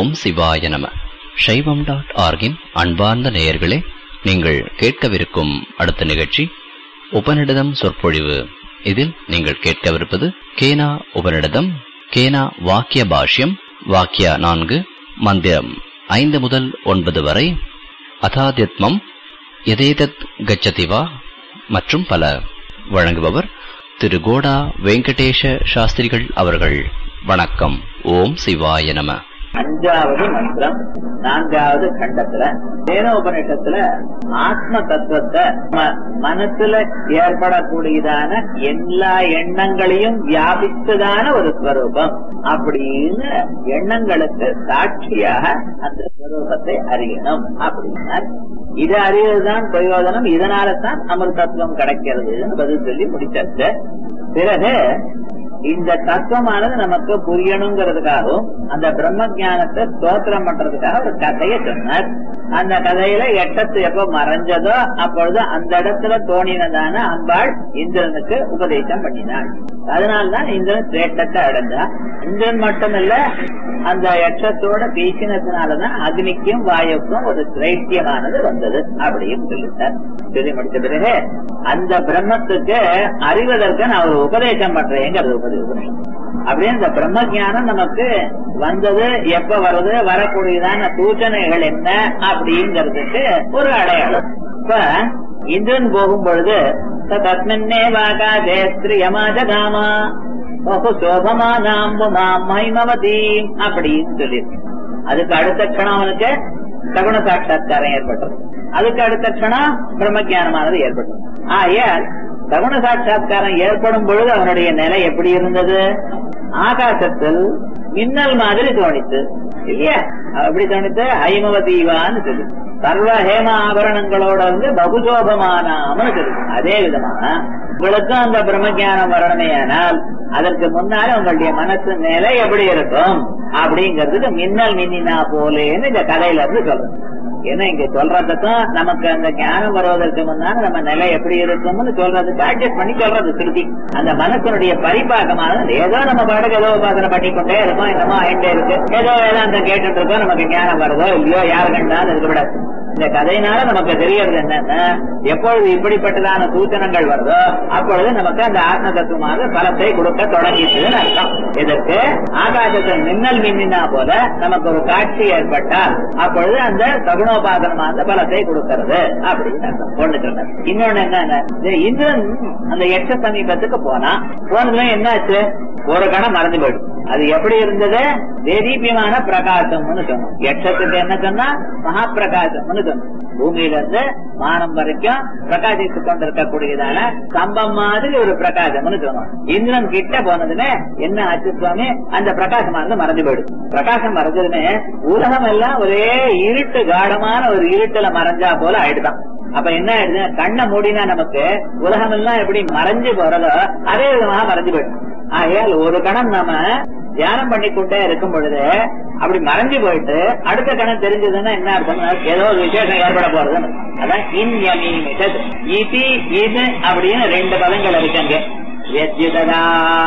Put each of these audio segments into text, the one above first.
ஓம் சிவாய நம சைவம் டாட் ஆர்கின் அன்பார்ந்த நேயர்களே நீங்கள் கேட்கவிருக்கும் அடுத்த நிகழ்ச்சி உபநிடதம் சொற்பொழிவு இதில் நீங்கள் கேட்கவிருப்பது கேனா உபநிடதம் கேனா வாக்கிய பாஷ்யம் வாக்கிய நான்கு மந்திரம் ஐந்து முதல் ஒன்பது வரை அதாத்யத்மம் எதேதத் கச்சதி வா மற்றும் பல வழங்குபவர் திரு கோடா வெங்கடேஷ சாஸ்திரிகள் அவர்கள் வணக்கம் ஓம் சிவாய நம அஞ்சாவது மந்திரம் நான்காவது கண்டத்துல வேதோபனிஷத்துல ஆத்ம தத்துவத்தை ம- மனசுல ஏற்படக்கூடியதான எல்லா எண்ணங்களையும் வியாபித்ததான ஒரு ஸ்வரூபம் அப்படின்னு எண்ணங்களுக்கு சாட்சியாக அந்த ஸ்வரூபத்தை அறியணும் அப்படின்னா இது அறிவதுதான் பிரயோஜனம் இதனால தான் அமிர்தத்துவம் கிடைக்கிறதுன்னு பதில் சொல்லி முடிச்சாச்சு பிறகு இந்த தத்துவமானது நமக்கு புரியணுங்கிறதுக்காகவும் அந்த பிரம்ம ஞானத்தை ஸ்தோத்திரம் பண்றதுக்காக ஒரு கதையை சொன்னார் அந்த கதையில எட்டத்து எப்ப மறைஞ்சதோ அப்பொழுது அந்த இடத்துல தோணினதான அம்பாள் இந்திரனுக்கு உபதேசம் பண்ணினாள் அதனால்தான் இந்திரன் சிரேஷ்டத்தை அடைஞ்சா இந்திரன் மட்டுமல்ல அந்த எச்சத்தோட பேசினதுனாலதான் அக்னிக்கும் வாயுக்கும் ஒரு சிரேஷ்டியமானது வந்தது அப்படின்னு சொல்லிட்டார் சொல்லி முடிச்ச பிறகு அந்த பிரம்மத்துக்கு அறிவதற்கு நான் ஒரு உபதேசம் பண்றேங்கிறது உபதேசம் அப்படியே இந்த பிரம்ம ஞானம் நமக்கு வந்தது எப்ப வருது வரக்கூடியதான சூச்சனைகள் என்ன அப்படிங்கிறதுக்கு ஒரு அடையாளம் இப்ப இந்திரன் போகும் பொழுது தஸ்மின்னே வாகாதே ஸ்திரியமாஜகாமா பகு சோபமானாம்பு மாம் மைமவதீம் அப்படின்னு சொல்லியிருக்கு அதுக்கு அடுத்த க்ஷணம் அவனுக்கு சகுன சாட்சா்காரம் ஏற்பட்டது அதுக்கு அடுத்த க்ஷணம் பிரம்ம ஜானமானது ஏற்பட்டது ஆகையால் சகுன சாட்சா்காரம் ஏற்படும் பொழுது அவனுடைய நிலை எப்படி இருந்தது ஆகாசத்தில் மின்னல் மாதிரி தோணித்து இல்லையா அப்படி தோணித்து ஹைமவதீவான்னு சொல்லு சர்வ ஹேம ஆபரணங்களோட வந்து பகுசோபமானாமனு சொல்லு அதே விதமா உங்களுக்கும் அந்த பிரம்மஜானம் வரணுமேயானால் அதற்கு முன்னால உங்களுடைய மனசு நிலை எப்படி இருக்கும் அப்படிங்கிறதுக்கு மின்னல் மின்னினா போலேன்னு இந்த கதையில இருந்து சொல்றேன் ஏன்னா இங்க சொல்றதுக்கும் நமக்கு அந்த ஞானம் வருவதற்கு முன்னால நம்ம நிலை எப்படி இருக்கும்னு சொல்றதுக்கு அட்ஜஸ்ட் பண்ணி சொல்றது திருப்பி அந்த மனசனுடைய பரிபாகமானது ஏதோ நம்ம பாட்டுக்கு ஏதோ உபாசனை பண்ணிக்கொண்டே இருக்கோம் என்னமோ ஆயிட்டே இருக்கு ஏதோ வேதாந்தம் கேட்டுட்டு இருக்கோம் நமக்கு ஞானம் வருதோ இல்லையோ யார் கண்டாலும் இருக்க விடாது இந்த கதையினால நமக்கு தெரியறது என்னன்னா எப்பொழுது இப்படிப்பட்டதான சூச்சனங்கள் வருதோ அப்பொழுது நமக்கு அந்த ஆத்ம தத்துவமாக பலத்தை கொடுக்க தொடங்கிட்டுன்னு அர்த்தம் இதற்கு ஆகாசத்தில் மின்னல் மின்னினா போல நமக்கு ஒரு காட்சி ஏற்பட்டால் அப்பொழுது அந்த சகுணோபாதனமான பலத்தை கொடுக்கிறது அப்படின்னு அர்த்தம் ஒண்ணு சொன்னார் இன்னொன்னு என்னன்னா இந்த இந்திரன் அந்த எச்ச சமீபத்துக்கு போனா போனதுல என்னாச்சு ஒரு கணம் மறந்து போயிடும் அது எப்படி இருந்தது தேதீபியமான பிரகாசம்னு சொன்னோம் எச்சத்துக்கு என்ன சொன்னா மகா பிரகாசம்னு சொன்னோம் பூமியில இருந்து வானம் வரைக்கும் பிரகாசித்து கொண்டிருக்கக்கூடியதான கம்பம் மாதிரி ஒரு பிரகாசம்னு சொன்னோம் இந்திரன் கிட்ட போனதுமே என்ன ஆச்சு சுவாமி அந்த பிரகாசமானது மறைஞ்சு போயிடும் பிரகாசம் மறைஞ்சதுமே உலகம் எல்லாம் ஒரே இருட்டு காடமான ஒரு இருட்டுல மறைஞ்சா போல ஆயிடுதான் அப்ப என்ன ஆயிடுது கண்ணை மூடினா நமக்கு உலகம் எல்லாம் எப்படி மறைஞ்சு போறதோ அதே விதமாக மறைஞ்சு போயிடும் ஆகையால் ஒரு கணம் நாம தியானம் பண்ணிக்கொண்டே இருக்கும் பொழுது அப்படி மறைஞ்சு போயிட்டு அடுத்த கணம் தெரிஞ்சதுன்னா என்ன அர்த்தம் ஏதோ ஒரு விசேஷம் ஏற்பட போறதுன்னு அதான் இன்யமீமிட்டது இதி இது அப்படின்னு ரெண்டு பதங்கள் இருக்கு அங்க எத்யுததா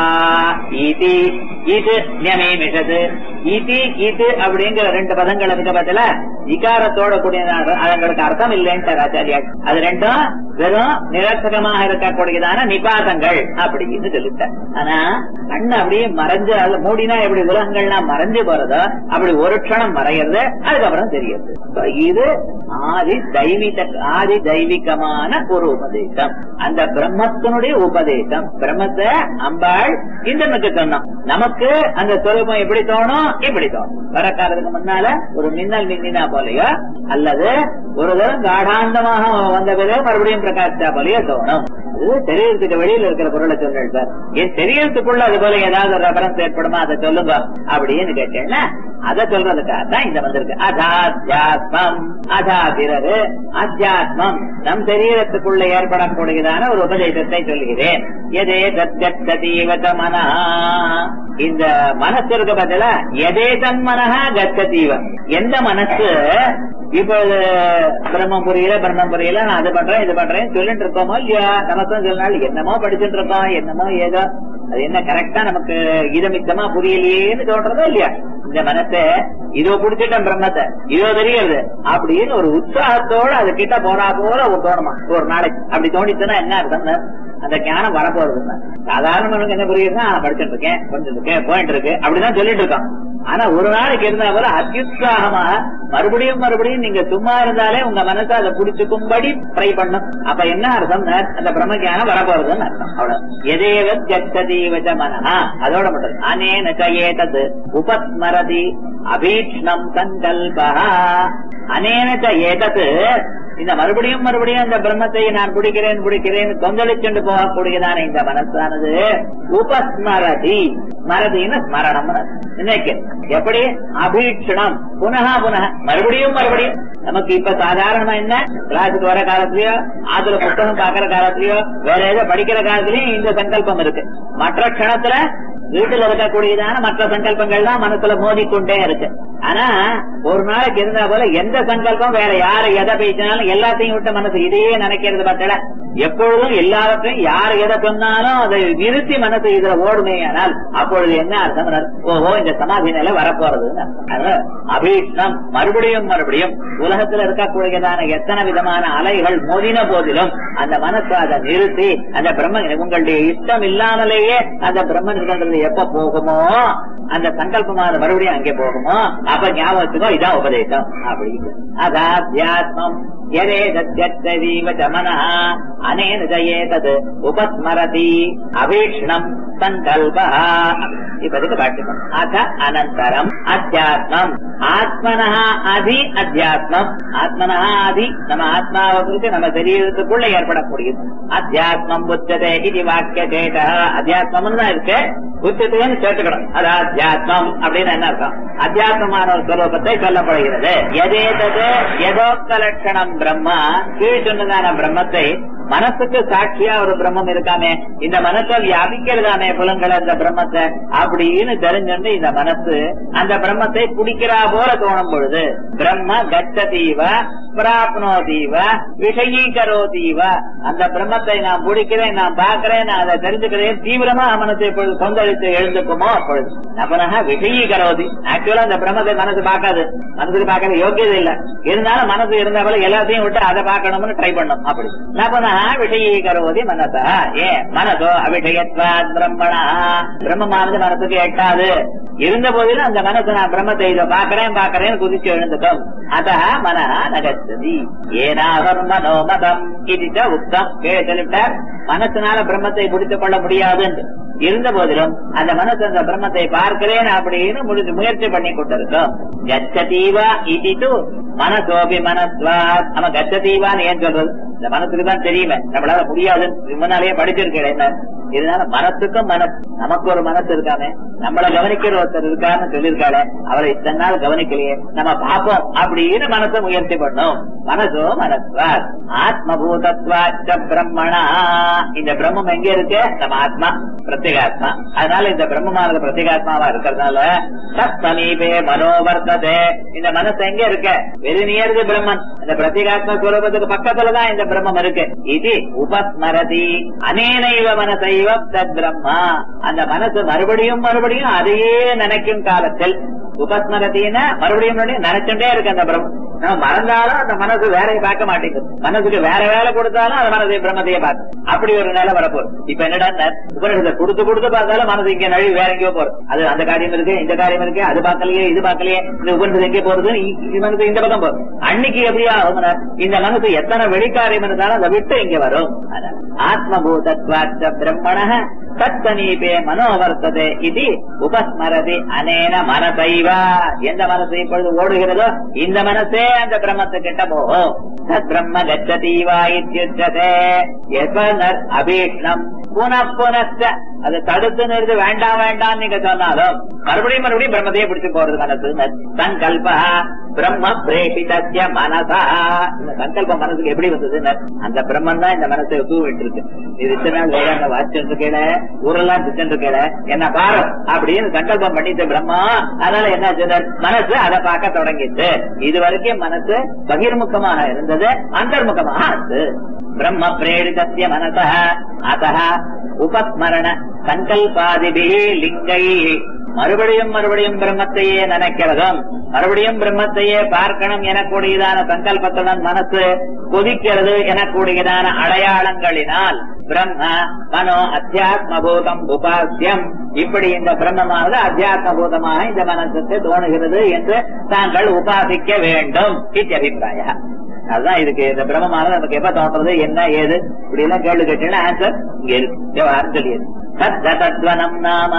இதி இது நியமீமிட்டது இதி இது அப்படிங்கிற ரெண்டு பதங்கள் இருக்க பத்தில இகாரத்தோட கூடிய அதங்களுக்கு அர்த்தம் இல்லைன்ட்டு ஆச்சாரியா அது ரெண்டும் வெறும் நிரர்த்தகமாக இருக்கக்கூடியதான நிபாதங்கள் அப்படின்னு சொல்லிட்டார் ஆனா கண்ணு அப்படியே மறைஞ்சு அதுல மூடினா எப்படி உலகங்கள்லாம் மறைஞ்சு போறதோ அப்படி ஒரு க்ஷணம் மறையிறது அதுக்கப்புறம் தெரியுது So, இது ஆதி தெய்வீக ஆதி தெய்வீகமான ஒரு உபதேசம் அந்த பிரம்மத்தினுடைய உபதேசம் பிரம்மத்தை அம்பாள் இந்திரனுக்கு சொன்னோம் நமக்கு அந்த சொரூபம் எப்படி தோணும் இப்படி தோணும் வரக்காரதுக்கு முன்னால ஒரு மின்னல் மின்னினா போலயோ அல்லது ஒரு தரம் காடாந்தமாக வந்த பிறகு மறுபடியும் பிரகாசிச்சா போலயோ தோணும் அது தெரியறதுக்கு வெளியில இருக்கிற பொருளை சொல்றேன் சார் என் தெரியறதுக்குள்ள அது போல ஏதாவது ரெஃபரன்ஸ் ஏற்படுமா அதை சொல்லுங்க அப்படின்னு கேட்டேன்னா அதை சொல்றதுக்காக தான் இந்த வந்திருக்கு அதாத்யாத்மம் அதா பிறகு அத்தியாத்மம் நம் சரீரத்துக்குள்ள ஏற்படக்கூடியதான ஒரு உபதேசத்தை சொல்கிறேன் எதே தத்தீவத மனா இந்த மனசு இருக்க பதில எதே தன் மனஹா கத்தீவ எந்த மனசு இப்ப இது பிரம்மம் புரியல பிரம்மம் புரியல நான் அது பண்றேன் இது பண்றேன் சொல்லிட்டு இருக்கோமோ இல்லையா நமக்கும் சில நாள் என்னமோ படிச்சுட்டு இருக்கோம் என்னமோ ஏதோ அது என்ன கரெக்டா நமக்கு இதமித்தமா புரியலையேன்னு தோன்றதோ இல்லையா இந்த இந்த மனசை இதோ பிடிச்சிட்டேன் பிரம்மத்தை இதோ தெரியுது அப்படின்னு ஒரு உற்சாகத்தோட அது கிட்ட போறா போல ஒரு தோணுமா ஒரு நாளைக்கு அப்படி தோணிச்சுன்னா என்ன அர்த்தம் அந்த ஞானம் வரப்போறது சாதாரண மனுக்கு என்ன புரியுதுன்னா "ஆ, படிச்சுட்டு இருக்கேன் படிச்சுட்டு இருக்கேன் போயிட்டு இருக்கு அப்படிதான் சொல்லிட்டு இருக்கான் ஆனா ஒரு நாளைக்கு இருந்தா போல அத்தியுற்சாகமா மறுபடியும் மறுபடியும் நீங்க சும்மா இருந்தாலே உங்க மனசை அதை பிடிச்சுக்கும்படி ட்ரை பண்ணும் அப்ப என்ன அர்த்தம் அந்த பிரம்ம ஞானம் வரப்போறதுன்னு அர்த்தம் அவ்வளவு எதேவ ஜத்ததீவச்ச மனஹா அதோட மட்டும் அனேன ஏதது உபஸ்மரதி அபீக்ஷ்ணம் சங்கல்பா அனேன ச ஏதது இந்த மறுபடியும் மறுபடியும் அந்த பிரம்மத்தை நான் பிடிக்கிறேன் பிடிக்கிறேன் கொந்தளிச்சுண்டு போகக்கூடியதான இந்த மனசானது உபஸ்மரதி மரதின்னு ஸ்மரணம் இன்னைக்கு எப்படி அபீட்சணம் புனகா புனக மறுபடியும் மறுபடியும் நமக்கு இப்ப சாதாரணமா என்ன கிளாஸுக்கு வர காலத்திலயோ ஆத்துல புத்தகம் பாக்குற காலத்திலயோ வேற ஏதோ படிக்கிற காலத்திலயும் இந்த சங்கல்பம் இருக்கு மற்ற க்ஷணத்துல வீட்டுல இருக்கக்கூடியதான மற்ற சங்கல்பங்கள் தான் மனசுல மோதிக்கொண்டே இருக்கு ஆனா ஒரு நாளைக்கு இருந்தா போல எந்த சங்கல்பம் வேற யாரு எதை பேசினாலும் எல்லாத்தையும் விட்ட மனசு இதையே நினைக்கிறது பார்த்தல எப்பொழுதும் எல்லாவற்றையும் யார் எதை சொன்னாலும் அதை நிறுத்தி மனசு இதுல ஓடுமே ஆனால் அப்பொழுது என்ன அர்த்தம் ஓஹோ இந்த சமாதி நிலை வரப்போறதுன்னு அர்த்தம். அதனால அபீஷ்ணம் மறுபடியும் மறுபடியும் உலகத்துல இருக்கக்கூடியதான எத்தனை விதமான அலைகள் மோதின போதிலும் அந்த மனசு அதை நிறுத்தி அந்த பிரம்மன் உங்களுடைய இஷ்டம் இல்லாமலேயே அந்த பிரம்மன் இருக்கின்றது எப்ப போகுமோ அந்த சங்கல்பமான மறுபடியும் அங்கே போகுமோ அப்ப ஞாபகத்துக்கோ இதான் உபதேசம் அப்படின்னு அதாத்யாத்மம் எதேதீவ மன அனேன ஜயேதது உபஸ்மரதி அபீக்ஷ்ணம் சங்கல்ப இப்பதுக்கு பாட்டுக்கணும் அத அனந்தரம் அத்தியாத்மம் ஆத்மனா அதி அத்தியாத்மம் ஆத்மனா அதி நம்ம ஆத்மாவை குறித்து நம்ம சரீரத்துக்குள்ள ஏற்படக்கூடியது அத்தியாத்மம் புத்ததே இது வாக்கிய சேட்ட அத்தியாத்மம் தான் இருக்கு புத்தத்தைன்னு சேர்த்துக்கணும் அது அத்தியாத்மம் அப்படின்னு என்ன அர்த்தம் அத்தியாத்மமான ஒரு ஸ்வரூபத்தை சொல்லப்படுகிறது எதேதது எதோக்த லட்சணம் பிரம்மா கீழ் சொன்னதான பிரம்மத்தை மனசுக்கு சாட்சியா ஒரு பிரம்மம் இருக்காமே இந்த மனசை வியாபிக்கிறதாமே புலங்கள் அந்த பிரம்மத்தை அப்படின்னு தெரிஞ்சுட்டு இந்த மனசு அந்த பிரம்மத்தை பிடிக்கிறா போல தோணும் பொழுது பிரம்ம கச்சதீவ பிராப்னோதீவ விஷயீகரோதீவ அந்த பிரம்மத்தை நான் பிடிக்கிறேன் நான் பார்க்கிறேன் நான் அதை தெரிஞ்சுக்கிறேன் தீவிரமா மனசு இப்பொழுது கொந்தளித்து எழுந்துக்குமோ அப்பொழுது அப்பனக விஷயீகரோதி ஆக்சுவலா அந்த பிரம்மத்தை மனசு பார்க்காது மனசுக்கு பார்க்கறது யோக்கியது இல்ல இருந்தாலும் மனசு இருந்த போல எல்லாத்தையும் விட்டு அதை பார்க்கணும்னு ட்ரை பண்ணும் அப்படி நபனா விஷயீகரோதி மனசா ஏ மனசோ அபிஷயத்வாத் பிரம்மணா பிரம்மமானது மனசுக்கு எட்டாது இருந்த போதிலும் அந்த மனசு நான் பிரம்மத்தை இதை பார்க்கிறேன் பார்க்கிறேன் குதிச்சு எழுந்துக்கும் அத மன நகச்சதி ஏனாகம் மனோமதம் இது உத்தம் கீழே சொல்லிவிட்டார் மனசுனால பிரம்மத்தை பிடித்துக் கொள்ள முடியாதுன்னு இருந்த போதிலும் அந்த மனசு அந்த பிரம்மத்தை பார்க்கிறேன் அப்படின்னு முடிஞ்சு முயற்சி பண்ணி கொண்டிருக்கோம் கச்சதீவா இது மனசோபி மனஸ்வா நம்ம கச்சதீவான்னு ஏன் சொல்றது இந்த மனசுக்கு தான் தெரியுமே நம்மளால முடியாதுன்னு முன்னாலேயே படிச்சிருக்கேன் என்ன இருந்தாலும் மனசுக்கும் மனசு நமக்கு ஒரு மனசு இருக்காமே நம்மள கவனிக்கிற ஒருத்தர் இருக்கான்னு சொல்லியிருக்காளே அவரை இத்தனை நாள் கவனிக்கலையே நம்ம பார்ப்போம் அப்படின்னு மனசு முயற்சி பண்ணும் மனசோ மனஸ்வா ஆத்மபூதத்வாச்ச பிரம்மணா இந்த பிரம்மம் எங்க இருக்கு நம்ம ஆத்மா பிரத்யேகாத்மா அதனால இந்த பிரம்மமானது பிரத்யேகாத்மாவா இருக்கிறதுனால சத் சமீபே மனோவர்த்ததே இந்த மனசு எங்க இருக்க வெரி நியர் தி பிரம்மன் இந்த பிரத்யேகாத்மா சுரூபத்துக்கு பக்கத்துலதான் இந்த பிரம்மம் இருக்கு இது உபஸ்மரதி அனேனைவ மனசைவ தத் பிரம்மா அந்த மனசு மறுபடியும் மறுபடியும் அதையே நினைக்கும் காலத்தில் உபஸ்மரத்தின்னா மறுபடியும் மறுபடியும் நினைச்சுட்டே இருக்கு அந்த பிரம்மம் நம்ம மறந்தாலும் அந்த மனசு வேலையை பார்க்க மாட்டேங்குது மனசுக்கு வேற வேலை கொடுத்தாலும் அந்த மனசை பிரம்மத்தையே பார்க்கும் அப்படி ஒரு நிலை வரப்போகுது இப்ப என்னடா உபநிஷத்தை கொடுத்து கொடுத்து பார்த்தாலும் மனசு இங்க நழுவி வேற எங்கேயோ போறது அது அந்த காரியம் இருக்கு இந்த காரியம் இருக்கு அது பார்க்கலையே இது பார்க்கலையே இந்த உபநிஷத்து எங்கே போறது இந்த மனசு இந்த பக்கம் போகுது அன்னைக்கு எப்படியா ஆகும்னா இந்த மனசு எத்தனை வெளிக்காரியம் இருந்தாலும் அதை விட்டு இங்க வரும் ஆத்மபூதத்வாச்ச பிரம்மண தத்தனீபே மனோவர்த்ததே இது உபஸ்மரதி அனேன மனசைவ எந்த மனசு இப்பொழுது ஓடுகிறதோ இந்த மனசே அந்த பிரம்மத்து கிட்ட போகும் தத் பிரம்ம கச்சதீவா இத்தியுச்சதே எபனர் அபீஷ்ணம் புன புனச்ச அது தடுத்து நிறுத்து வேண்டாம் வேண்டாம் நீங்க சொன்னாலும் மறுபடியும் மறுபடியும் பிரம்மத்தையே பிடிச்சு போறது மனசு சங்கல்ப பிரம்ம பிரேஷிதஸ்ய மனசா இந்த சங்கல்ப மனசுக்கு எப்படி வந்தது அந்த பிரம்மன் தான் இந்த மனசை தூவிட்டு இருக்கு இது இத்தனை நாள் வேற வாசிச்சுட்டு இருக்கேல ஊரெல்லாம் திட்டு இருக்கேல என்ன பாரு அப்படின்னு சங்கல்பம் பண்ணிட்டு பிரம்மா அதனால என்ன சொன்னார் மனசு அதை பார்க்க தொடங்கிட்டு இது வரைக்கும் மனசு பகிர்முகமாக இருந்தது அந்தர்முகமாக ஆச்சு பிரம்ம பிரேரிதஸ்ய மனச அத உபஸ்மரண சங்கல்பாதிபி லிங்கை மறுபடியும் மறுபடியும் பிரம்மத்தையே நினைக்கிறதும் மறுபடியும் பிரம்மத்தையே பார்க்கணும் எனக்கூடியதான சங்கல்பத்துடன் மனசு கொதிக்கிறது எனக்கூடியதான அடையாளங்களினால் பிரம்ம மனோ அத்தியாத்ம பூதம் உபாசியம் இப்படி இந்த பிரம்மமானது அத்தியாத்ம பூதமாக இந்த மனசுக்கு தோணுகிறது என்று தாங்கள் உபாசிக்க வேண்டும் இத்தியபிப்பிராய அதுதான் இதுக்கு இந்த பிரம்மமானது நமக்கு எப்ப தோன்றது என்ன ஏது இப்படி எல்லாம் கேள்வி கேட்டீங்கன்னா ஆன்சர் இங்க இருக்கு விவகாரம் சொல்லியது தத்த தத்வனம் நாம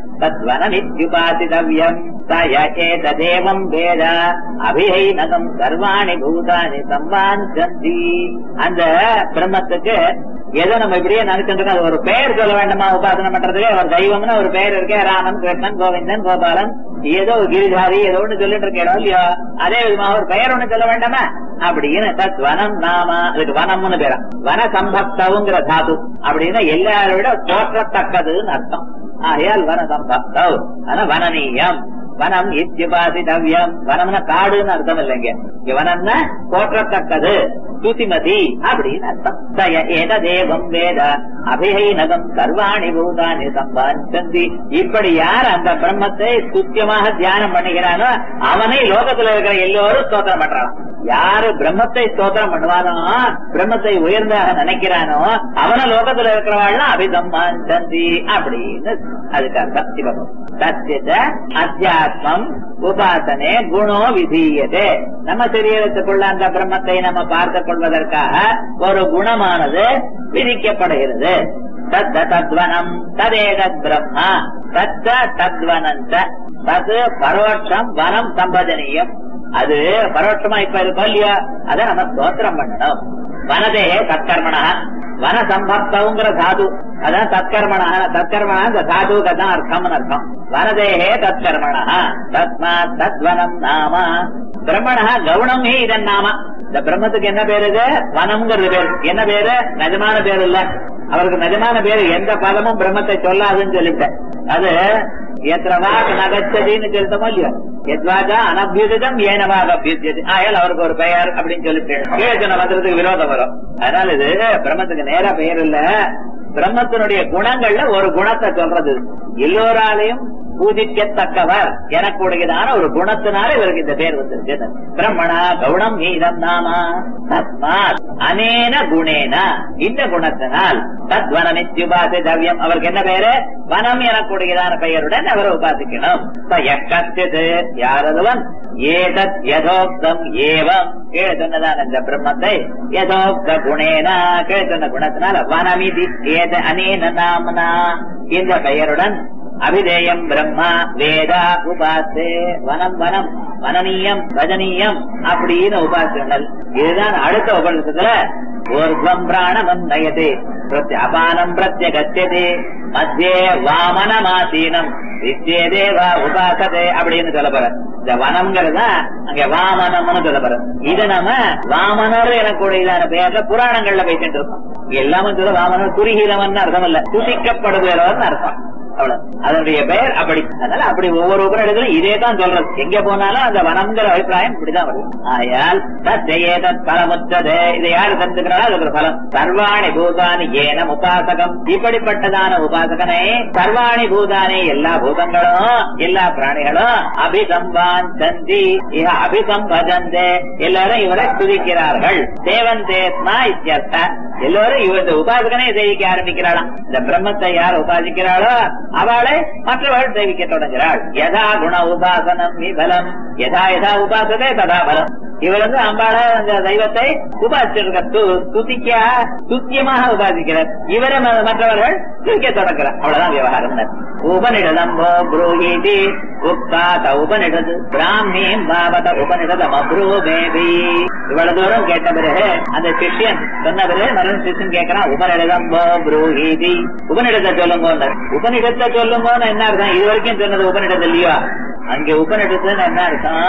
தத்வனமித்யுபாசிதவ்யம் சய ஏததேவம் வேத அபிஹைனகம் சர்வாணி பூதானி சம்பாஞ்சந்தி அந்த பிரம்மத்துக்கு ஏதோ நம்ம இப்படியே நினைச்சிட்டு இருக்கோம் அது ஒரு பெயர் சொல்ல வேண்டாமா உபாசனை பண்றதுக்கு ஒரு தெய்வம்னு ஒரு பெயர் இருக்கே ராமன் கிருஷ்ணன் கோவிந்தன் கோபாலன் ஏதோ ஒரு கிரிதாரி ஏதோ ஒண்ணு சொல்லிட்டு இருக்கேன் இல்லையோ அதே விதமா ஒரு பெயர் ஒண்ணு சொல்ல வேண்டாமா அப்படின்னு தத் வனம் நாம அதுக்கு வனம்னு பேரா வன சம்பக்தவுங்கிற தாது அப்படின்னா எல்லாரை விட தோற்றத்தக்கதுன்னு அர்த்தம் ஆகையால் வன சம்பக்தவ் ஆனா வனநீயம் வனம் இத்தியுபாசிதவ்யம் வனம்னா காடுன்னு அர்த்தம் இல்லைங்க இங்க வனம்னா போற்றத்தக்கது சுசிமதி அப்படின்னு அர்த்தம் சய ஏத தேவம் வேத அபிஹைனகம் சர்வாணி பூதானி சம்பாஞ்சந்தி இப்படி யார் அந்த பிரம்மத்தை சுத்தியமாக தியானம் பண்ணுகிறானோ அவனை லோகத்துல இருக்கிற எல்லோரும் ஸ்தோத்திரம் பண்றான் யாரு பிரம்மத்தை ஸ்தோத்திரம் பண்ணுவானோ பிரம்மத்தை உயர்ந்தாக நினைக்கிறானோ அவன லோகத்துல இருக்கிறவாள் அபிசம்பாஞ்சந்தி அப்படின்னு அதுக்கு அர்த்தம் சிவகம் சத்தியத அத்தியாத்மம் உபாசனே குணோ விதீயதே நம்ம சரீரத்துக்குள்ள அந்த பிரம்மத்தை நம்ம பார்த்துக் கொள்வதற்காக ஒரு குணமானது விதிக்கப்படுகிறது தத்த தத்வனம் ததேதத் பிரம்மா தத்த தத்வனந்த தது பரோட்சம் வனம் சம்பஜனீயம் அது பரோட்சமா இப்ப இருக்கும் இல்லையா அதை நம்ம ஸ்தோத்திரம் பண்ணணும் வனதே தற்கர்மணா வன சம்பப்தவுங்கிற தாது அதான் தற்கர்மணா தற்கர்மணா இந்த தாதுக்கு தான் அர்த்தம்னு அர்த்தம் வனதேகே தற்கர்மணா தஸ்மாத் தத்வனம் நாம பிரம்மணா கவுனம் ஹி இதன் நாம இந்த பிரம்மத்துக்கு என்ன பேரு இது வனம்ங்கிறது பேரு என்ன பேரு நிஜமான பேரு இல்ல அவருக்கு நிஜமான பேரு எந்த பதமும் பிரம்மத்தை சொல்லாதுன்னு சொல்லிவிட்டேன் அது எத்திரவாக நகச்சதின்னு சொல்லிட்டோமோ இல்லையோ எத்வாகா அனபியுதம் ஏனவாக அபியுத்தியது ஆயால் அவருக்கு ஒரு பெயர் அப்படின்னு சொல்லிட்டு கீழே சொன்ன மந்திரத்துக்கு விரோதம் வரும் அதனால இது பிரம்மத்துக்கு நேரா பெயர் இல்ல பிரம்மத்தினுடைய குணங்கள்ல ஒரு குணத்தை சொல்றது எல்லோராலையும் பூஜிக்கத்தக்கவர் எனக்கூடியதான ஒரு குணத்தினால இவருக்கு இந்த பேர் வந்திருக்கு பிரம்மணா கவுனம் மீதம் நாமா தஸ்மாத் அனேன குணேன இந்த குணத்தினால் தத்வன நித்யுபாசி தவ்யம் அவருக்கு என்ன பேரு வனம் எனக்கூடியதான பெயருடன் அவரை உபாசிக்கணும் எக்கத்து யாரதுவன் ஏதத் யதோக்தம் ஏவம் கீழே சொன்னதான இந்த பிரம்மத்தை யதோக்த குணேன கீழே சொன்ன குணத்தினால் வனமிதி ஏத அனேன நாமனா இந்த பெயருடன் அபிதேயம் பிரம்மா வேதா உபாசே வனம் வனம் வனனீயம் பஜனீயம் அப்படின்னு உபாசங்கள் இதுதான் அடுத்த உபநிஷத்துல ஊர்வம் பிராணமம் நயதே அபானம் பிரத்யகத்தியதே மத்தியே வாமனமாசீனம் வித்யேதேவா உபாசதே அப்படின்னு சொல்ல போற இந்த வனம்ங்கிறது அங்க வாமனம்னு சொல்ல போற இது நம்ம வாமனர் எனக்கூடியதான பேர்ல புராணங்கள்ல பேசிட்டு இருக்கோம் எல்லாமே சொல்ல வாமனர் குறுகிரவன் அர்த்தம் இல்ல துதிக்கப்படுகிறவன் அர்த்தம் அவ்வளவு அதனுடைய பெயர் அப்படி அதனால அப்படி ஒவ்வொரு உபநிடத்திலும் இதே தான் சொல்றது எங்க போனாலும் அந்த வனம்ங்கிற அபிப்பிராயம் இப்படிதான் வரும் ஆயால் தத்தேதத் பலமுற்றது இதை யாரு தந்துக்கிறாரோ அதுக்கு ஒரு பலம் சர்வாணி பூதானி ஏனம் உபாசகம் இப்படிப்பட்டதான உபாசகனை சர்வாணி பூதானி எல்லா பூதங்களும் எல்லா பிராணிகளும் அபிசம்பான் சந்தி அபிசம்பஜந்தே எல்லாரும் இவரை துதிக்கிறார்கள் தேவன் தேஸ்மா இத்தியர்த்த எல்லோரும் இவரது உபாசகனை சேவிக்க ஆரம்பிக்கிறாளாம் இந்த பிரம்மத்தை யார் உபாசிக்கிறாளோ அவளை மற்றவர்கள் சேவிக்க தொடங்குகிறாள் யதா குண உபாசனம் விபலம் யதா யதா உபாசதே ததா பலம் இவர் வந்து அம்பாள அந்த தெய்வத்தை உபாசிச்சிருக்க துதிக்க துத்தியமாக உபாசிக்கிறார் இவரை மற்றவர்கள் துதிக்க தொடங்குறார் அவ்வளவுதான் விவகாரம் உபனிடதம்போ புரோஹிதி உக்தாத உபனிடது பிராமீம் பாவத உபனிடதம் அப்ரூமேபி இவ்வளவு தூரம் கேட்ட பிறகு அந்த சிஷ்யன் சொன்ன பிறகு மறுபடியும் சிஷ்யன் கேட்கிறான் உபனிடதம்போ புரோஹிதி உபனிடத்தை சொல்லுங்க உபனிடத்தை சொல்லுங்கன்னு என்ன அர்த்தம் இது வரைக்கும் சொன்னது உபனிடத்து இல்லையோ அங்க உபனிடத்துன்னு என்ன அர்த்தம்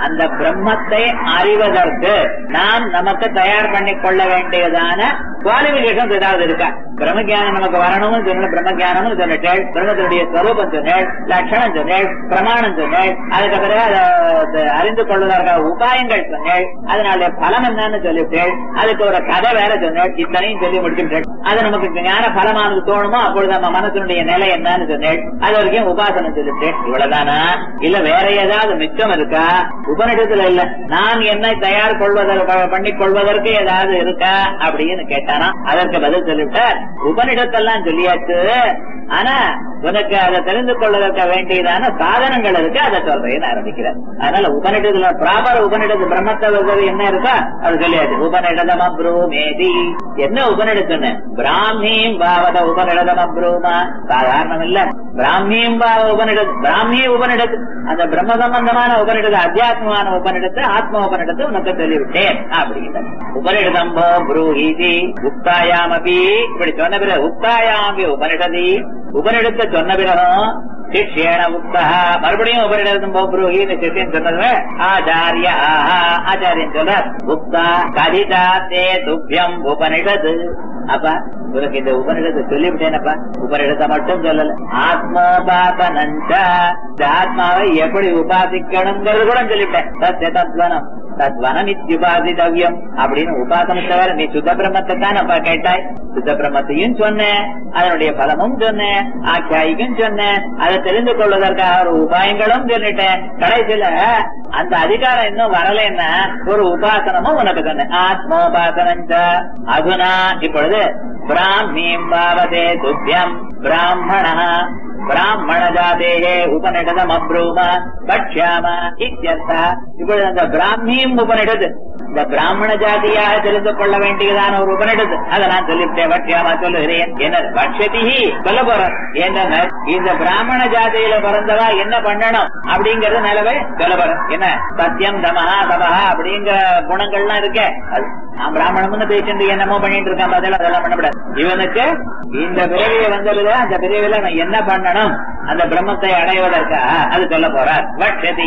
அந்த பிரம்மத்தை அறிவதற்கு நாம் நமக்கு தயார் பண்ணி கொள்ள வேண்டியதான குவாலிபிகேஷன் ஏதாவது இருக்கா பிரம்மஜானம் நமக்கு வரணும்னு சொன்ன பிரம்மஜானம்னு சொன்னேள் பிரம்மத்தினுடைய ஸ்வரூபம் சொன்னேள் லட்சணம் சொன்னேள் பிரமாணம் சொன்னேள் அதுக்கு பிறகு அதை அதை அறிந்து கொள்வதற்காக உபாயங்கள் சொன்னேள் அதனால பலம் என்னன்னு சொல்லிவிட்டேள் அதுக்கு ஒரு கதை வேற சொன்னேள் இத்தனையும் சொல்லி முடிச்சுட்டேள் அது நமக்கு ஞான பலமானது தோணுமோ அப்பொழுது நம்ம மனசனுடைய நிலை என்னன்னு சொன்னேள் அது வரைக்கும் உபாசனம் சொல்லிவிட்டேன் இவ்வளவுதானா இல்ல வேற ஏதாவது மிச்சம் இருக்கா உபநிடத்துல இல்ல நான் என்னை தயார் கொள்வதற்கு பண்ணிக் கொள்வதற்கு ஏதாவது இருக்கா அப்படின்னு கேட்டானா அதற்கு பதில் சொல்லிவிட்டார் உபநிடத்தெல்லாம் சொல்லியாச்சு ஆனா உனக்கு அதை தெரிந்து கொள்வதற்கு வேண்டியதான சாதனங்கள் இருக்கு அதை சொல்றேன்னு ஆரம்பிக்கிறார் அதனால உபநிடத்துல ப்ராப்பர் உபநிடத்து பிரம்மத்தை வருவது என்ன இருக்கா அது சொல்லியாச்சு உபநிடதம் அப்ரூமேதி என்ன உபநிடத்துன்னு பிராமீம் பாவத உபநிடதம் அப்ரூமா சாதாரணம் இல்ல பிராமியம் பாவ உபநிடத்து பிராமிய உபநிடத்து அந்த பிரம்ம சம்பந்தமான உபநிடத்து அத்தியாத்மமான உபநிடத்து ஆத்ம உபநிடத்து உனக்கு சொல்லிவிட்டேன் அப்படிங்கிறது உபநிடதம் போ ப்ரூஹீதி உக்தாயாமபி இப்படி சொன்ன பிறகு உக்தாயாமி உபனிடதி உபனிடத்தை சொன்ன பிறகும் சிஷ்யேன உக்தா மறுபடியும் உபரிடம் போப்ரூஹின்னு சிஷ்யன் சொன்னது ஆச்சாரிய ஆச்சாரியன் சொல்ற உக்தா கதிதா தே துப்பியம் உபனிடது அப்ப உனக்கு இந்த உபனிடத்தை சொல்லிவிட்டேனப்பா உபனிடத்தை மட்டும் சொல்லல ஆத்மோபாசனஞ்ச இந்த ஆத்மாவை எப்படி உபாசிக்கணுங்கிறது கூட சொல்லிவிட்டேன் சத்திய தத்வனம் தத்வனம் இத்தியுபாசிதவ்யம் அப்படின்னு உபாசனத்தை வேற நீ சுத்த பிரம்மத்தை தான் அப்பா கேட்டாய் சுத்த பிரம்மத்தையும் சொன்னேன் அதனுடைய பலமும் சொன்னேன் ஆக்கியாய்க்கும் சொன்னேன் அதை தெரிந்து கொள்வதற்காக ஒரு உபாயங்களும் சொல்லிட்டேன் கடைசியில அந்த அதிகாரம் இன்னும் வரலன்னா ஒரு உபாசனமும் உனக்கு சொன்னேன் ஆத்மோபாசனம் அதுனா இப்பொழுது பிராமீம் பாவதே துப்பியம் பிராமண பிராமண ஜாதேகே உபநிடதம் அப்ரூம பட்சியாம இத்தியர்த்தா இப்பொழுது அந்த பிராமியும் உபநிடது இந்த பிராமண ஜாதியாக தெரிந்து கொள்ள வேண்டியதான ஒரு உபநிடது அதை நான் சொல்லிவிட்டேன் பட்சியாமா சொல்லுகிறேன் என்ன பட்சதி சொல்ல போறேன் என்ன இந்த பிராமண ஜாதியில பிறந்தவா என்ன பண்ணணும் அப்படிங்கறது நிலவே சொல்ல போறேன் என்ன சத்தியம் தமஹா தமஹா அப்படிங்கிற குணங்கள்லாம் இருக்கே அது நான் பிராமணம்னு பேசிட்டு என்னமோ பண்ணிட்டு இருக்கேன் பதில் அதெல்லாம் பண்ணக்கூடாது இவனுக்கு இந்த பிறவியை வந்ததுல அந்த பிறவியில நான் என்ன பண்ணணும் அந்த பிரம்மத்தை அடைவதற்காக அது சொல்ல போறார் வட்சதி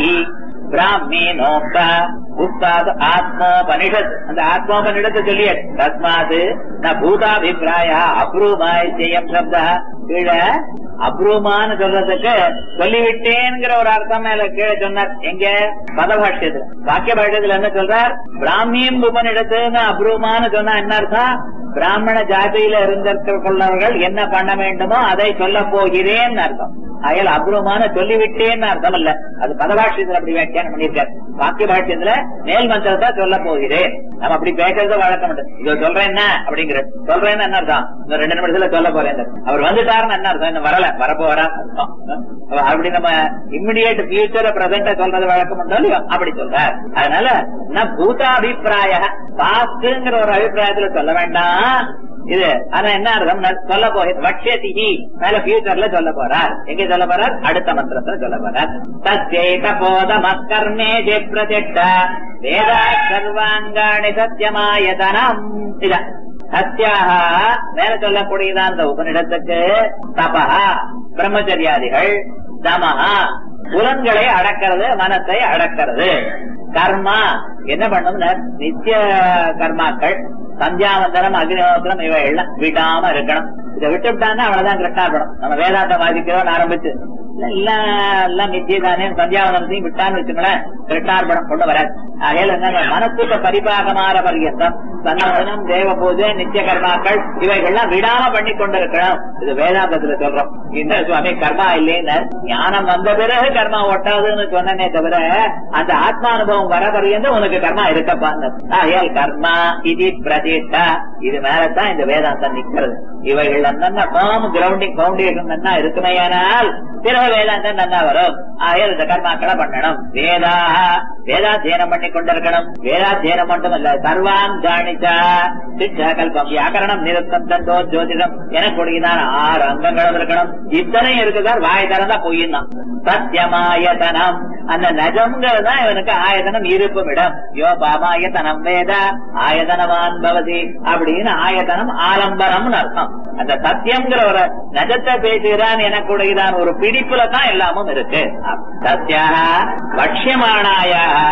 பிராமீனோக்தா உக்தாது ஆத்மோபனிஷத் அந்த ஆத்மோபனிஷத்தை சொல்லிய தஸ்மாது ந பூதாபிப்பிராய அப்ரூமாய் ஜெயம் சப்தா கீழே அப்ரூமான்னு சொல்றதுக்கு சொல்லிவிட்டேங்கிற ஒரு அர்த்தம் மேல கீழே சொன்னார் எங்க பதபாஷ்யத்துல வாக்கிய பாஷ்யத்துல என்ன சொல்றார் பிராமியம் உபனிடத்துன்னு அப்ரூமான்னு சொன்னா என்ன அர்த்தம் பிராமண ஜாதியில இருந்திருக்கிறவர்கள் என்ன பண்ண வேண்டுமோ அதை சொல்ல போகிறேன்னு அர்த்தம் அயல் அபூர்வமான சொல்லிவிட்டேன்னு அர்த்தம் இல்ல அது பதபாஷ்யத்துல அப்படி வியாக்கியானம் பண்ணியிருக்காரு வாக்கிய பாஷ்யத்துல மேல் மந்திரத்தை சொல்ல போகிறேன் நம்ம அப்படி பேசுறது வழக்கம் உண்டு இது சொல்றேன் என்ன அப்படிங்கிற சொல்றேன்னு என்ன அர்த்தம் இந்த ரெண்டு நிமிஷத்துல சொல்ல போறேன் அவர் வந்துட்டாருன்னு என்ன அர்த்தம் இன்னும் வரல வரப்போறா அர்த்தம் அப்படி நம்ம இம்மிடியேட் பியூச்சர் பிரசன்ட சொல்றது வழக்கம் உண்டோ இல்லையோ அப்படி சொல்றார் அதனால நான் பூதாபிப்பிராய பாஸ்ட்ங்கிற ஒரு அபிப்பிராயத்துல சொல்ல வேண்டாம் இது ஆனா என்ன அர்த்தம் நான் சொல்ல போகிறேன் வட்சதிகி மேல பியூச்சர்ல சொல்ல போறார் எங்க சொல்ல போறார் அடுத்த மந்திரத்துல சொல்ல போறார் சத்யேக போத மக்கர்மே ஜெ பிரதிஷ்ட வேதா சர்வாங்காணி சத்தியமாயதனம் இதா சத்யாக மேல சொல்லக்கூடியதான் அந்த உபனிடத்துக்கு தபா பிரம்மச்சரியாதிகள் தமஹா புலன்களை அடக்கிறது மனத்தை அடக்கிறது கர்மா என்ன பண்ணணும்னா நித்திய கர்மாக்கள் சந்தியாவந்தனம் அக்னிஹோத்திரம் இவை எல்லாம் விடாம இருக்கணும் இதை விட்டு விட்டான்னா அவ்வளவுதான் கரெக்டா இருக்கணும் நம்ம வேதாந்தம் வாதிக்கிறோம் ஆரம்பிச்சு எல்லாம் எல்லாம் நித்திய தானே சந்தியாவந்தனத்தையும் விட்டான்னு வச்சுங்களேன் கிருஷ்ணார்பணம் கொண்டு வராது ஆகையால என்ன மனசுக்கு பரிபாகமாற பரியந்தம் சந்தனம் தேவ பூஜை நித்திய கர்மாக்கள் இவைகள்லாம் விடாம பண்ணி கொண்டிருக்கணும் இது வேதாந்தத்துல சொல்றோம் இந்த சுவாமி கர்மா இல்லைன்னு ஞானம் வந்த பிறகு கர்மா ஒட்டாதுன்னு சொன்னனே தவிர அந்த ஆத்மானுபவம் வர பரியந்தம் உனக்கு கர்மா இருக்கப்பா ஆகையால் கர்மா இது பிரதிஷ்டா இது மேலதான் இந்த வேதாந்தம் நிக்கிறது இவைகள் நல்லா ஃபார்ம் கிரவுண்டிங் பவுண்டேஷன் நல்லா இருக்குமையானால் பிறகு வேதாந்தம் நல்லா வரும் ஆகையால் இந்த கர்மாக்களை பண்ணணும் வேதா வேதாத்தியனம் பண்ணி கொண்டிருக்கணும் வேதாத்தியனம் மட்டும் இல்ல சர்வாம் ஜானிச்சா சிக்ஷா கல்பம் வியாக்கரணம் நிறுத்தம் தந்தோ ஜோதிடம் எனக்கூடியதான ஆறு அங்கங்களும் இருக்கணும் இத்தனையும் இருக்குதான் வாய் திறந்தா பொய்யும் சத்தியமாயதனம் அந்த நஜம்ங்கிறது தான் இவனுக்கு ஆயதனம் இருப்பும் இடம் யோ பாமாயதனம் வேத ஆயதனவான் பவதி அப்படின்னு ஆயதனம் ஆலம்பரம்னு அர்த்தம் அந்த சத்தியம்ங்கிற ஒரு நஜத்தை பேசுகிறான் எனக்குடையதான் ஒரு பிடிப்புல தான் எல்லாமும் இருக்கு சத்யா வட்சியமானாய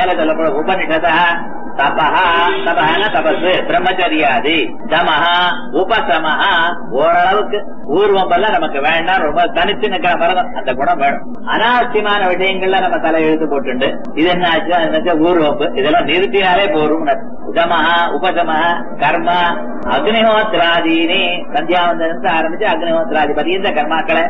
மேல சொல்லப்படும் உபனிஷதா தபஹா தபஹன தபசு பிரம்மச்சரியாதி தமஹா உபசமஹா ஓரளவுக்கு ஊர்வம் எல்லாம் நமக்கு வேண்டாம் ரொம்ப தனிச்சு நிக்கிற பரதம் அந்த குணம் வேணும் அனாவசியமான விஷயங்கள்ல நம்ம தலை எழுத்து போட்டுண்டு இது என்ன ஆச்சு அது என்னாச்சு? ஊர்வம்பு இதெல்லாம் நிறுத்தினாலே போரும் உதமஹா உபசமஹா கர்மா அக்னிஹோத்ராதீனி சந்தியாவந்தனத்து ஆரம்பிச்சு அக்னிஹோத்ராதி பரியந்த கர்மாக்களை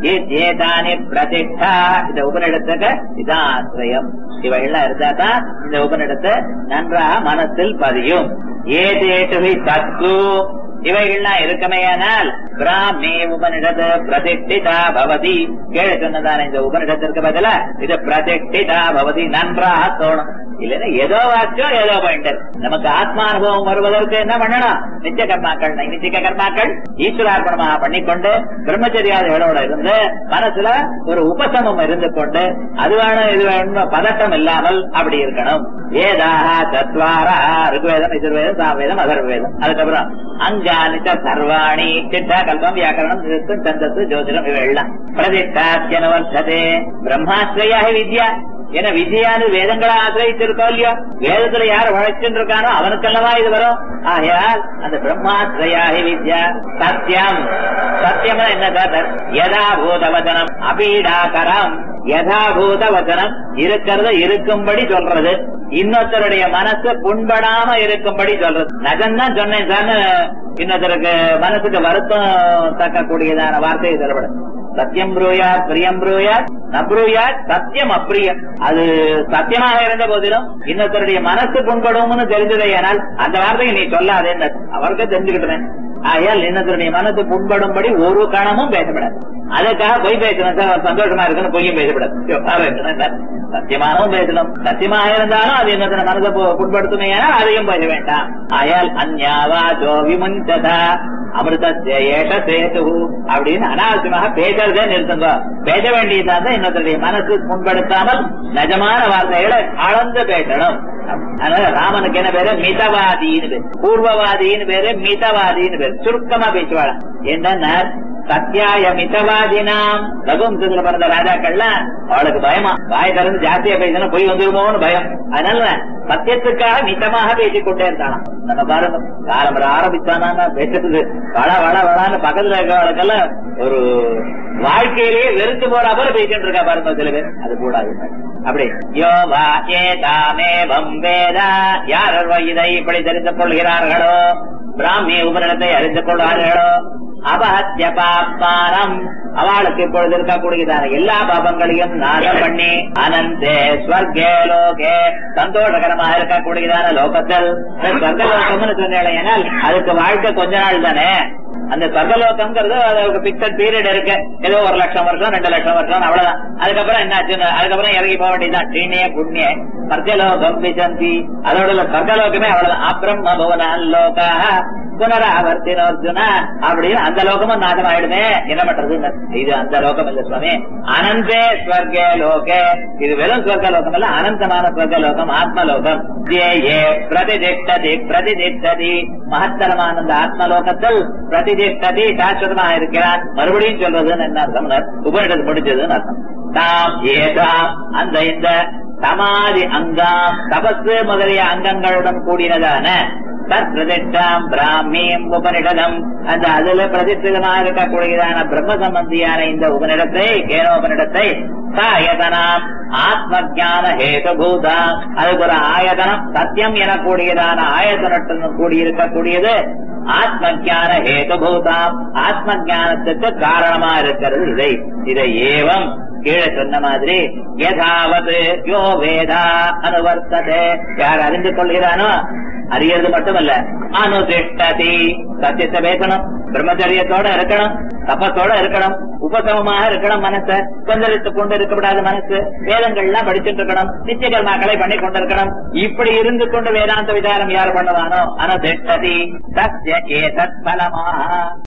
ஏதானி பிரதிஷ்டா இந்த உபநிடத்துக்கு இதான் ஆசிரியம் இவைகள்லாம் இருந்தா தான் இந்த உபநிடத்தை நன்றாக மனசில் பதியும் ஏதேட்டு தத்து இவைகள்லாம் இருக்குமேயானால் பிராமே உபனிடது பிரதிஷ்டிதா பவதி கீழே சொன்னதான இந்த உபனிடத்திற்கு பதிலா இது பிரதிஷ்டிதா பவதி நன்றாக தோணும் இல்லைன்னா ஏதோ வாக்கியம் ஏதோ பாயிண்டர் நமக்கு ஆத்மானுபவம் வருவதற்கு என்ன பண்ணணும் நித்திய கர்மாக்கள் நைமித்திக கர்மாக்கள் ஈஸ்வரார்ப்பணமாக பண்ணிக்கொண்டு பிரம்மச்சரியாதிகளோட இருந்து மனசுல ஒரு உபசமம் இருந்து கொண்டு அது வேணும் இது வேணும் பதட்டம் இல்லாமல் அப்படி இருக்கணும் வேதாக தத்வாரா ருக்வேதம் எதிர்வேதம் சாவேதம் அதர்வேதம் அதுக்கப்புறம் அங்கானிச்ச சர்வாணி சிட்டா கல்பம் வியாக்கரணம் நிறுத்தம் சந்தத்து ஜோதிடம் இவையெல்லாம் பிரதிஷ்டாத்தியன வர்த்ததே பிரம்மாஸ்ரயாக வித்யா என வித்யானு வேதங்களை ஆசிரியத்திருக்கோம் இல்லையோ வேதத்துல யார் உழைச்சுட்டு இருக்கானோ அவனுக்கல்லவா இது வரும் ஆகையால் அந்த பிரம்மாஸ்ரயாகி வித்யா சத்தியம் சத்தியம் என்ன சார் யதாபூத வச்சனம் அபீடாகரம் யதாபூத வச்சனம் இருக்கிறத இருக்கும்படி சொல்றது இன்னொருத்தருடைய மனசு புண்படாம இருக்கும்படி சொல்றது நஜம்தான் சொன்னேன் சார் இன்னொருத்தருக்கு மனசுக்கு வருத்தம் தக்கக்கூடியதான வார்த்தையை சொல்லப்படும் சத்தியம் ப்ரூயாத் பிரியம் ப்ரூயாத் நப்ரூயாத் சத்தியம் அப்பிரியம் அது சத்தியமாக இருந்த போதிலும் இன்னொருத்தருடைய மனசு புண்படும்னு தெரிஞ்சதையானால் அந்த வார்த்தையை நீ சொல்லாதே அவருக்கு தெரிஞ்சுக்கிட்டேன் ஆகையால் இன்னொருத்தருடைய மனசு புண்படும்படி ஒரு கணமும் பேசப்படாது அதுக்காக பொய் பேசணும் சார் அவர் சந்தோஷமா இருக்குன்னு பொய்யும் பேசப்படாது சத்தியமாகவும் பேசணும் சத்தியமாக இருந்தாலும் அது இன்னொருத்தர மனதை பு- புண்படுத்துமே அதையும் பேச வேண்டாம் ஆயால் அந்யாவா ஜோ விமுஞ்சதா அமிர்தஸ்ய ஏஷ சேது அப்படின்னு அனாவசியமாக பேசுறதே நிறுத்துங்க பேச வேண்டியதா இருந்தா இன்னொருத்தருடைய மனசு புண்படுத்தாமல் நிஜமான வார்த்தைகளை அளந்து பேசணும் அதனால ராமனுக்கு என்ன பேரு மிதவாதின்னு பேரு பூர்வவாதின்னு பேரு மிதவாதின்னு பேரு சுருக்கமா பேசுவாள் என்னன்னா சத்தியாய மிதவாதினாம் ரகுவம்சத்துல பிறந்த ராஜாக்கள்லாம் அவளுக்கு பயமா வாய் திறந்து ஜாஸ்தியா பேசினா போய் வந்துருமோன்னு பயம் அதனால சத்தியத்துக்காக மிதமாக பேசிக் கொண்டே இருந்தாலும் நம்ம பாருங்க காலம் ஆரம்பிச்சானா பேசுறது வள வள வளான்னு பக்கத்துல இருக்கிறவளுக்கெல்லாம் ஒரு வாழ்க்கையிலேயே வெறுத்து போற போல பேசிட்டு இருக்கா பாருங்க சில பேர் அது கூடாது அப்படி யோ வா ஏதாமேவம் வேதா யார் இதை இப்படி தெரிந்து கொள்கிறார்களோ பிராமி உபரிடத்தை அறிந்து கொள்வார்களோ அபஹத்ய பாப்பானம் அவளுக்கு இப்பொழுது இருக்கக்கூடியதான எல்லா பாபங்களையும் நாசம் பண்ணி அனந்தே ஸ்வர்கே லோகே சந்தோஷகரமாக இருக்கக்கூடியதான லோகத்தில் ஸ்வர்க லோகம்னு சொன்னேன் அதுக்கு வாழ்க்கை கொஞ்ச நாள் தானே அந்த சர்வலோகம்ங்கிறது அதுக்கு பிக்சட் பீரியட் இருக்கு ஏதோ ஒரு லட்சம் வருஷம் ரெண்டு லட்சம் வருஷம் அவ்வளவுதான் அதுக்கப்புறம் என்னாச்சு அதுக்கப்புறம் இறங்கி போக வேண்டியதுதான் புண்ணிய புண்ணிய மத்தியலோகம் விசந்தி அதோட சர்க்கலோகமே அவ்வளவுதான் அப்புறம் பவனான் லோகாக புனராவர்த்தினோர்ஜுன அப்படின்னு அந்த லோகமும் நாசம் ஆயிடுமே என்ன பண்றது இது அந்த லோகம் இல்ல சுவாமி அனந்தே ஸ்வர்கே லோகே இது வெறும் ஸ்வர்க லோகம் இல்ல அனந்தமான ஸ்வர்க லோகம் ஆத்மலோகம் ஏ ஏ பிரதிதிஷ்டதி பிரதிதிஷ்டதி மகத்தரமான அந்த ஆத்மலோகத்தில் பிரதிதிஷ்டதி சாஸ்வதமாக இருக்கிறான் மறுபடியும் சொல்றதுன்னு என்ன அர்த்தம் உபனிடத்து முடிஞ்சதுன்னு அர்த்தம் தாம் ஏதாம் அந்த இந்த சமாதி அங்காம் தபசு முதலிய அங்கங்களுடன் கூடினதான தத் பிரதிஷ்டாம் பிராமியம் உபனிடதம் அந்த அதுல பிரதிஷ்டிதமாக இருக்கக்கூடியதான பிரம்ம சம்பந்தியான இந்த உபனிடத்தை கேனோபனிடத்தை ஆயதனாம் ஆத்ம ஜான ஹேதுபூதா அதுக்கு ஒரு ஆயதனம் சத்தியம் எனக்கூடியதான ஆயதனத்துடன் கூடியிருக்கக்கூடியது ஆத்ம ஜான ஹேதுபூதாம் ஆத்ம ஜானத்துக்கு காரணமா இருக்கிறது இதை இதை ஏவம் கீழே சொன்ன மாதிரி யதாவது யோ வேதா அனுவர்த்ததே யார் அறிந்து கொள்கிறானோ அறியறது மட்டுமல்ல அனுதிஷ்டதி சத்தியத்தை பேசணும் பிரம்மச்சரியத்தோட இருக்கணும் தப்பத்தோட இருக்கணும் உபசமமாக இருக்கணும் மனச கொந்தளித்துக் கொண்டு இருக்கக்கூடாது மனசு வேதங்கள்லாம் படிச்சுட்டு இருக்கணும் நித்திய கர்மாக்களை பண்ணி கொண்டிருக்கணும் இப்படி இருந்து கொண்டு வேதாந்த விசாரம் யார் பண்ணுவானோ அனுதிஷ்டதி சத்ய ஏதத் பலமாக